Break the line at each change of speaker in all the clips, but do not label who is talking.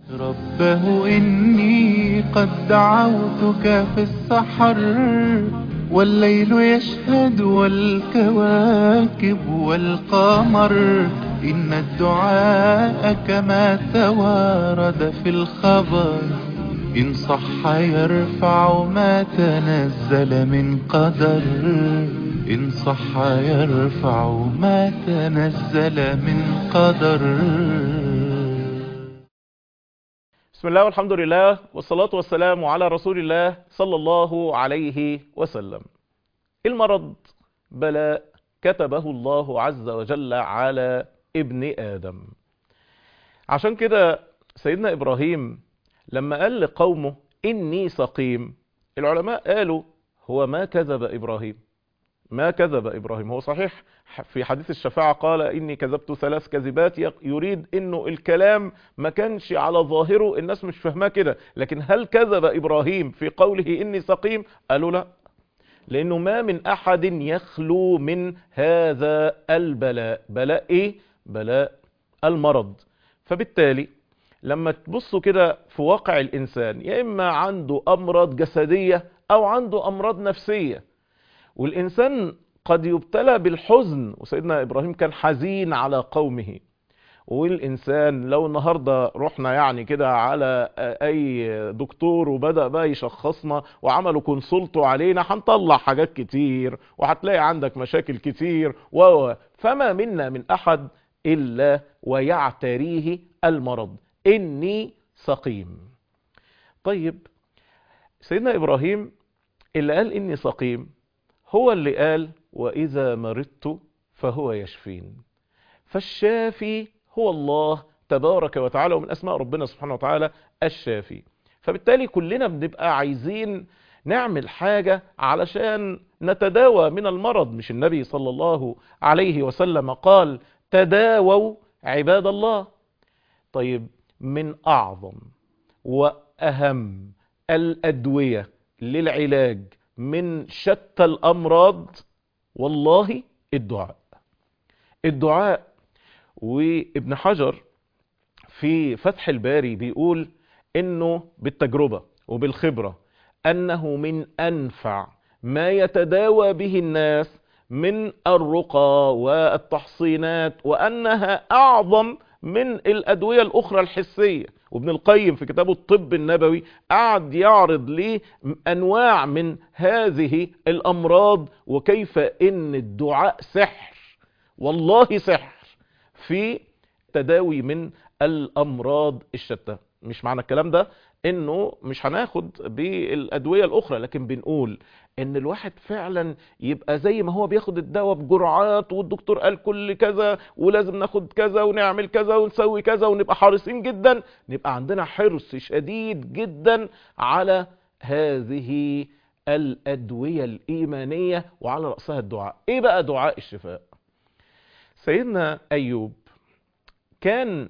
ربه إني قد دعوتك في السحر والليل يشهد والكواكب والقمر إن الدعاء كما توارد في الخبر إن صح يرفع ما تنزل من قدر إن صح يرفع ما تنزل من قدر
بسم الله والحمد لله والصلاة والسلام على رسول الله صلى الله عليه وسلم المرض بلاء كتبه الله عز وجل على ابن آدم عشان كده سيدنا إبراهيم لما قال لقومه إني سقيم العلماء قالوا هو ما كذب إبراهيم ما كذب إبراهيم هو صحيح في حديث الشفاعة قال إني كذبت ثلاث كذبات يريد إنه الكلام ما كانش على ظاهره الناس مش فاهماه كده لكن هل كذب إبراهيم في قوله إني سقيم قالوا لا لأنه ما من أحد يخلو من هذا البلاء بلاء إيه؟ بلاء المرض فبالتالي لما تبصوا كده في واقع الإنسان يا إما عنده أمراض جسدية أو عنده أمراض نفسية والإنسان قد يبتلى بالحزن وسيدنا إبراهيم كان حزين على قومه والإنسان لو النهاردة رحنا يعني كده على أي دكتور وبدأ بقى يشخصنا وعملوا كونسولتو علينا هنطلع حاجات كتير وهتلاقي عندك مشاكل كتير و فما منا من أحد إلا ويعتريه المرض إني سقيم طيب سيدنا إبراهيم اللي قال إني سقيم هو اللي قال وإذا مرضت فهو يشفين فالشافي هو الله تبارك وتعالى ومن أسماء ربنا سبحانه وتعالى الشافي فبالتالي كلنا بنبقى عايزين نعمل حاجة علشان نتداوى من المرض مش النبي صلى الله عليه وسلم قال تداووا عباد الله طيب من أعظم وأهم الأدوية للعلاج من شتى الأمراض والله الدعاء الدعاء وابن حجر في فتح الباري بيقول انه بالتجربة وبالخبرة انه من انفع ما يتداوى به الناس من الرقى والتحصينات وانها اعظم من الادوية الاخرى الحسية وابن القيم في كتابه الطب النبوي قعد يعرض لي انواع من هذه الامراض وكيف ان الدعاء سحر والله سحر في تداوي من الامراض الشتى مش معنى الكلام ده انه مش هناخد بالادويه الاخرى لكن بنقول ان الواحد فعلا يبقى زي ما هو بياخد الدواء بجرعات والدكتور قال كل كذا ولازم ناخد كذا ونعمل كذا ونسوي كذا ونبقى حريصين جدا نبقى عندنا حرص شديد جدا على هذه الادويه الايمانيه وعلى راسها الدعاء ايه بقى دعاء الشفاء سيدنا ايوب كان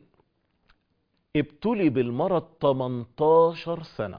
ابتلي بالمرض 18 سنة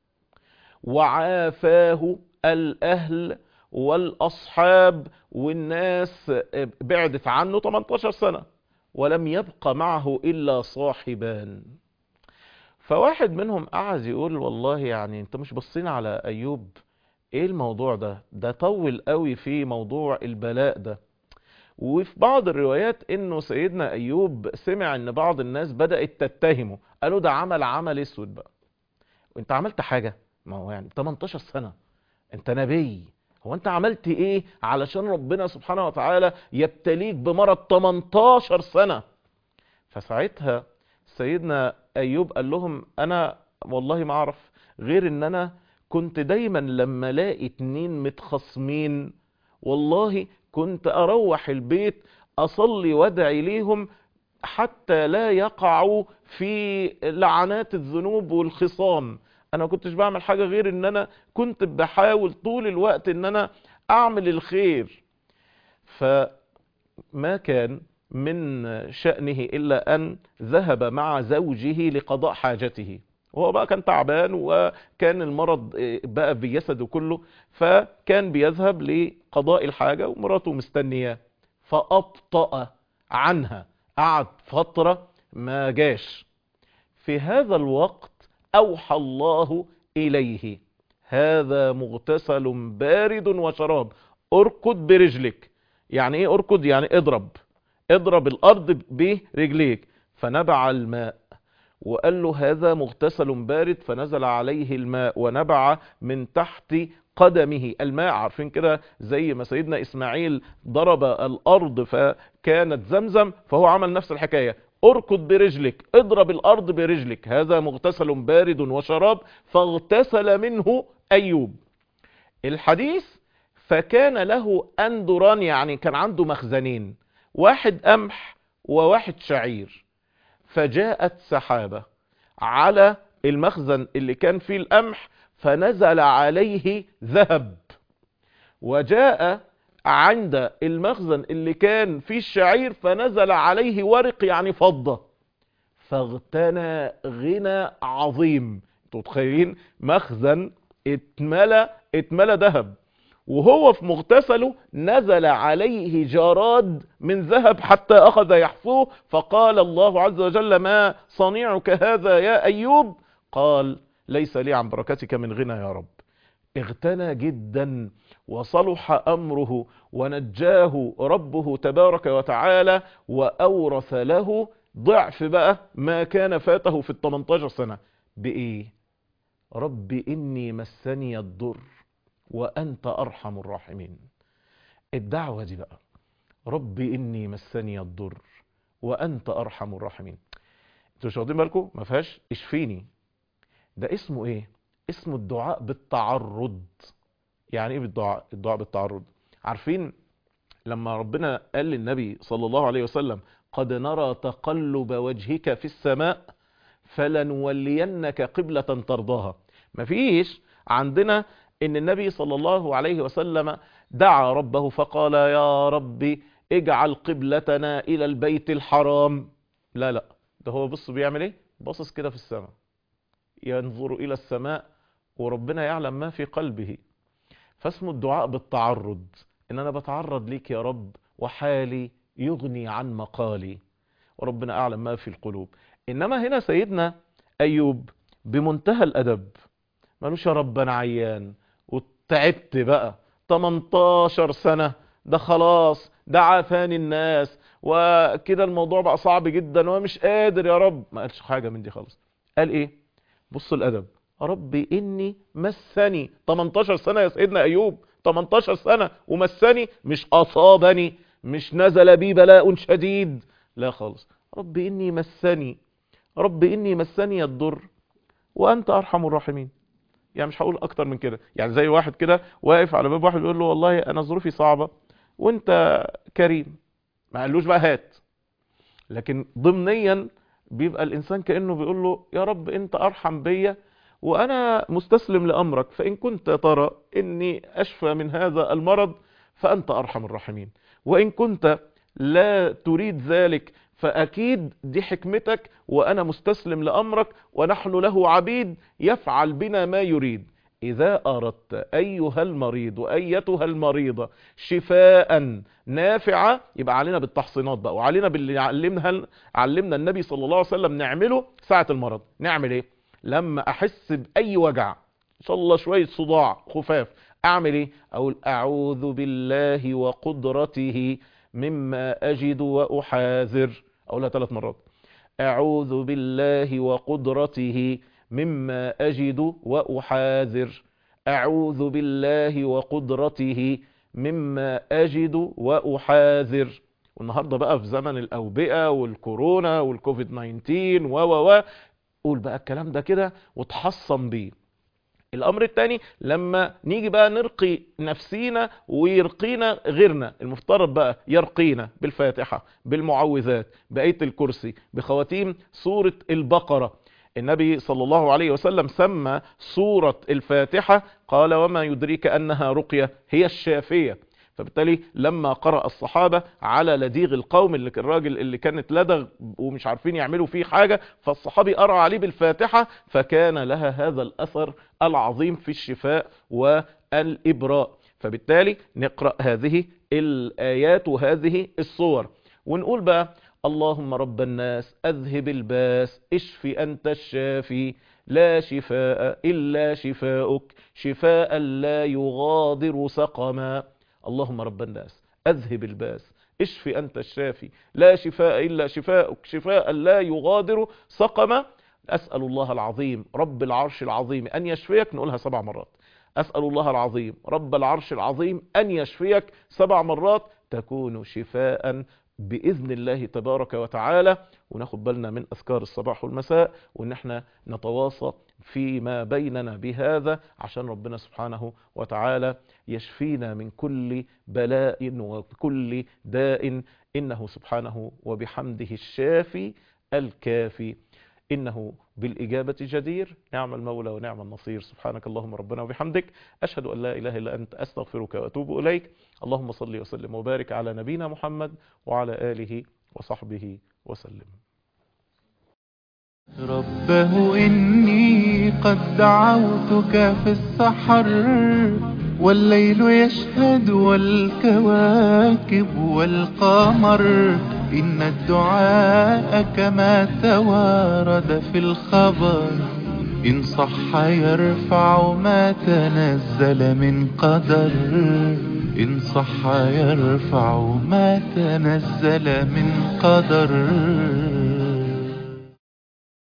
وعافاه الأهل والأصحاب والناس بعدت عنه 18 سنة ولم يبق معه إلا صاحبان فواحد منهم قعد يقول والله يعني انت مش بصين على أيوب ايه الموضوع ده ده طول قوي في موضوع البلاء ده وفي بعض الروايات انه سيدنا ايوب سمع ان بعض الناس بدأت تتهمه قالوا ده عمل عمل اسود بقى وانت عملت حاجة ما هو يعني 18 سنة انت نبي هو انت عملت ايه علشان ربنا سبحانه وتعالى يبتليك بمرض 18 سنة فساعتها سيدنا ايوب قال لهم انا والله ما اعرف غير ان انا كنت دايما لما الاقي اتنين متخصمين والله كنت اروح البيت اصلي وادعي ليهم حتى لا يقعوا في لعنات الذنوب والخصام انا ما كنتش بعمل حاجة غير ان انا كنت بحاول طول الوقت ان انا اعمل الخير فما كان من شأنه الا ان ذهب مع زوجه لقضاء حاجته وهو بقى كان تعبان وكان المرض بقى في جسده كله فكان بيذهب لقضاء الحاجة ومراته مستنياه فأبطأ عنها قعد فترة ما جاش في هذا الوقت أوحى الله إليه هذا مغتسل بارد وشراب اركض برجلك يعني ايه اركض يعني اضرب اضرب الارض برجليك فنبع الماء وقال له هذا مغتسل بارد فنزل عليه الماء ونبع من تحت قدمه الماء عارفين كده زي ما سيدنا اسماعيل ضرب الارض فكانت زمزم فهو عمل نفس الحكاية اركض برجلك اضرب الارض برجلك هذا مغتسل بارد وشراب فاغتسل منه ايوب الحديث فكان له اندران يعني كان عنده مخزنين واحد قمح وواحد شعير فجاءت سحابة على المخزن اللي كان فيه القمح فنزل عليه ذهب وجاء عند المخزن اللي كان فيه الشعير فنزل عليه ورق يعني فضة فاغتنى غنى عظيم انتوا متخيلين مخزن اتملى اتملى ذهب وهو في مغتسله نزل عليه جراد من ذهب حتى أخذ يحفوه فقال الله عز وجل ما صنيعك هذا يا أيوب قال ليس لي عن بركتك من غنى يا رب اغتنى جدا وصلح أمره ونجاه ربه تبارك وتعالى وأورث له ضعف بقى ما كان فاته في التمنتاشر سنة بإيه رب إني مسني الضر وأنت أرحم الراحمين الدعوة دي بقى رب إني مسني الضر وأنت أرحم الراحمين انتوا مش واخدين بالكم ما فيهاش اشفيني ده اسمه ايه اسمه الدعاء بالتعرض يعني ايه بالدعاء الدعاء بالتعرض عارفين لما ربنا قال للنبي صلى الله عليه وسلم قد نرى تقلب وجهك في السماء فلنولينك قبلة ترضاها مفيش عندنا ان النبي صلى الله عليه وسلم دعا ربه فقال يا ربي اجعل قبلتنا الى البيت الحرام لا لا ده هو بص بيعمل ايه باصص كده في السماء ينظر الى السماء وربنا يعلم ما في قلبه فاسمه الدعاء بالتعرض ان انا بتعرض ليك يا رب وحالي يغني عن مقالي وربنا اعلم ما في القلوب انما هنا سيدنا ايوب بمنتهى الادب مالوش يا رب انا عيان وتعبت بقى 18 سنة ده خلاص ده عافاني الناس وكده الموضوع بقى صعب جدا ومش قادر يا رب ما قالش حاجة من دي خالص قال ايه بص الادب ربي اني مسني 18 سنة يا سيدنا ايوب 18 سنة ومسني مش اصابني مش نزل بي بلاء شديد لا خالص ربي اني مسني ربي اني مسني الضر وانت ارحم الراحمين يعني مش هقول اكتر من كده يعني زي واحد كده واقف على باب واحد يقول له والله انا ظروفي صعبة وانت كريم ما قالوش بقى هات لكن ضمنيا بيبقى الانسان كانه بيقول له يا رب انت ارحم بيا وانا مستسلم لامرك فان كنت ترى اني اشفى من هذا المرض فانت ارحم الراحمين وان كنت لا تريد ذلك فاكيد دي حكمتك وانا مستسلم لامرك ونحن له عبيد يفعل بنا ما يريد إذا أردت أيها المريض وأيتها المريضة شفاء نافعة يبقى علينا بالتحصينات بقى وعلينا باللي علمنا علمنا النبي صلى الله عليه وسلم نعمله ساعة المرض نعمل إيه لما أحس بأي وجع إن شاء الله شوية صداع خفاف أعمل إيه أقول أعوذ بالله وقدرته مما أجد وأحاذر أقولها ثلاث مرات أعوذ بالله وقدرته مما أجد وأحاذر أعوذ بالله وقدرته مما أجد وأحاذر والنهاردة بقى في زمن الأوبئة والكورونا والكوفيد 19 و و و قول بقى الكلام ده كده وتحصن بيه الامر الثاني لما نيجي بقى نرقي نفسينا ويرقينا غيرنا المفترض بقى يرقينا بالفاتحة بالمعوذات بآية الكرسي بخواتيم سورة البقرة النبي صلى الله عليه وسلم سمى سورة الفاتحة قال وما يدريك أنها رقية هي الشافية فبالتالي لما قرأ الصحابة على لديغ القوم اللي الراجل اللي كانت لدغ ومش عارفين يعملوا فيه حاجة فالصحابي قرأ عليه بالفاتحة فكان لها هذا الأثر العظيم في الشفاء والإبراء فبالتالي نقرأ هذه الآيات وهذه الصور ونقول بقى اللهم رب الناس أذهب الباس اشفي أنت الشافي لا شفاء إلا شفاؤك شفاء لا يغادر سقما اللهم رب الناس أذهب الباس اشفي أنت الشافي لا شفاء إلا شفاؤك شفاء لا يغادر سقما أسأل الله العظيم رب العرش العظيم أن يشفيك نقولها سبع مرات أسأل الله العظيم رب العرش العظيم أن يشفيك سبع مرات تكون شفاء بإذن الله تبارك وتعالى وناخد بالنا من أذكار الصباح والمساء وإن احنا نتواصى فيما بيننا بهذا عشان ربنا سبحانه وتعالى يشفينا من كل بلاء وكل داء إنه سبحانه وبحمده الشافي الكافي إنه بالإجابة جدير نعم المولى ونعم النصير سبحانك اللهم ربنا وبحمدك أشهد أن لا إله إلا أنت أستغفرك وأتوب إليك اللهم صل وسلم وبارك على نبينا محمد وعلى آله وصحبه وسلم
ربه إني قد دعوتك في السحر والليل يشهد والكواكب والقمر إن الدعاء كما توارد في الخبر إن صح يرفع ما تنزل من قدر إن صح يرفع ما تنزل من قدر